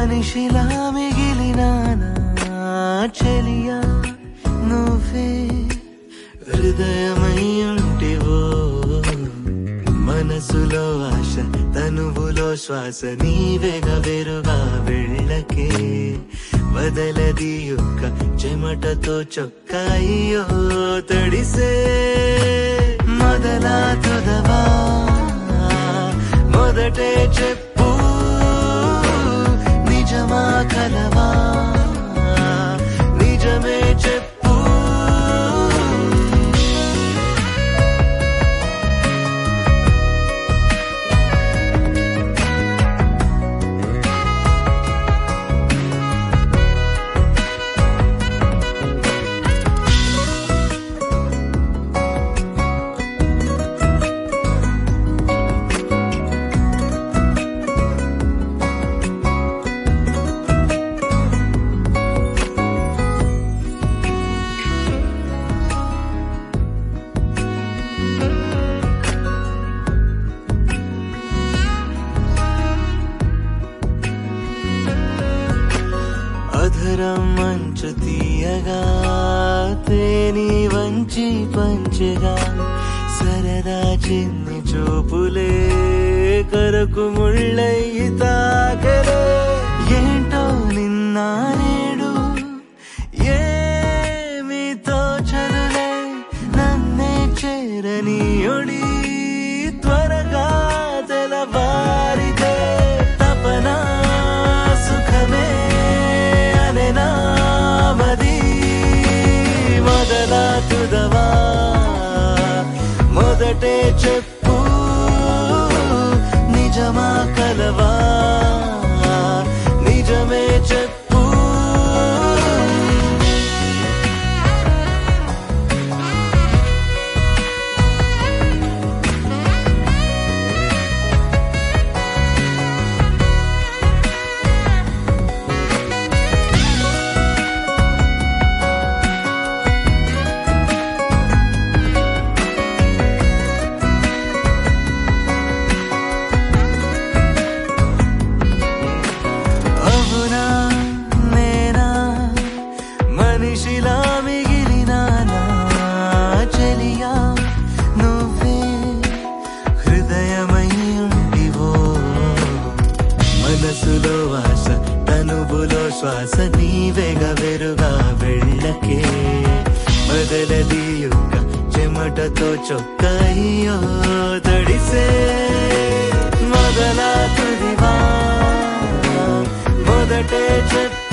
మనిషిలా మిగిలినానా చెలియా నువ్వే హృదయమై ఉంటివో మనసులో ఆశ తనువులో శ్వాస నీవేగా వెరుగా వెళ్ళకే వదలది యొక్క చెమటతో చొక్కాయో తడిసే మొదలా తుదవా మొదటే చెప్పు నిజమా కలవా నిజమే చెప్పు అధరం మంచు తీయగా తేని వంచి పంచగా సరదా చిన్ని చూపులే కరకు ముళ్ళయి తాకలే ఏంటో నిన్న నేడు ఏమితో చదులే నన్నే చేరని ఒడి త్వరగా తెలవారితే తపన సుఖమే అనే నామది మొదల తుదవా మొదటే చెప్పు నిజమా కలవా నిజమే చెప్పు అవునా నేనా మనిషిలా మిగిలినానా చెలియా నువ్వే హృదయమై ఉంటివో మనసులో ఆశ తనువులో శ్వాస నీవేగా వెరుగా వెళ్ళకే మొదలది యొక్క చెమటతో చొక్కాయో తడిసే మొదల తుదివా మొదటే చెప్పు